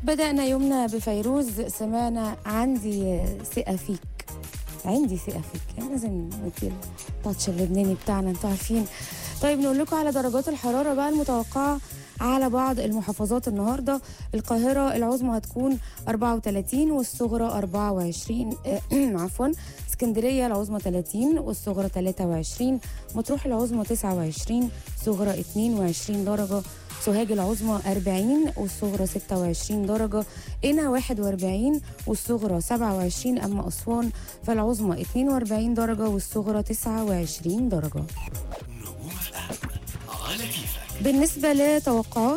بدأنا يومنا بفيروز سمعنا عندي ثقة فيك عندي ثقة فيك يعني لازم ندي التاتش اللبناني بتاعنا انتوا عارفين طيب نقول لكم على درجات الحرارة بقى المتوقعة على بعض المحافظات النهارده القاهرة العظمى هتكون 34 والصغرى 24 عفوا اسكندرية العظمى 30 والصغرى 23 مطروح العظمى 29 صغرى 22 درجة سوهاج العظمى 40 والصغرى 26 درجة قنا 41 والصغرى 27 أما أسوان فالعظمى 42 درجة والصغرى 29 درجة نجوم اف ام على كيفك بالنسبة لتوقعات